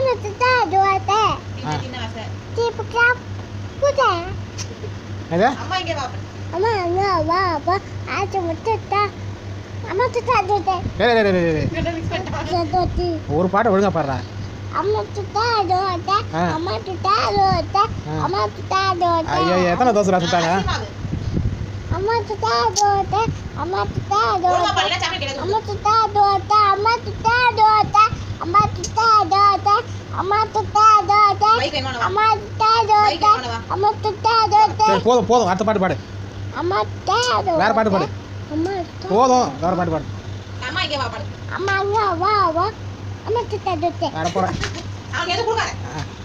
அம்மா சுத்தா தோட்டை சின்ன சின்ன ஆசை தீப்பு கிளாப் புதா எது அம்மா இங்கே பாப்பேன் அம்மா அங்க வா வா ஆச்சு முட்டுட்டா அம்மா சுத்தா தோட்டை டேய் டேய், டேய், டேய், டேய். மிக்ஸ் பண்ணிட்டாங்க தோட்டி ஒரு பாட்டை ஒழுங்கா பாடுறா அம்மா சுத்தா தோட்டை ஆ. அம்மா சுத்தா தோட்டை ஆ. அம்மா சுத்தா தோட்டை ஐயோ எத்தனை தோசைடா சுட்டாங்க அரிசி மாவு. அம்மா சுத்தா தோட்டை அம்மா சுத்தா ஒழுங்கா தோட்டை பாருங்க, சாப்பிட கிடையாது. அம்மா சுத்தா தோட்டை அம்மா சுத்தா தோட்டை அம்மா சுத்தா தோட்டை அம்மா சுத்தா தோட்டை பைக் வேணுமா உனக்கு? அம்மா சுத்தா தோட்டை அம்மா சுத்தா தோட்டை சரி போதும் போதும் அடுத்த பாட்டு பாடு அம்மா சுத்தா தோட்டை வேற பாட்டு பாடு அம்மா சுத்தா போதும் வேற பாட்டு பாடு அம்மா இங்கே வா பாரு. அம்மா அங்க வா வா அம்மா சுத்தா தோட்டை வேற போறேன் அவனுக்கு எதுவும் கொடுக்காத. ஆ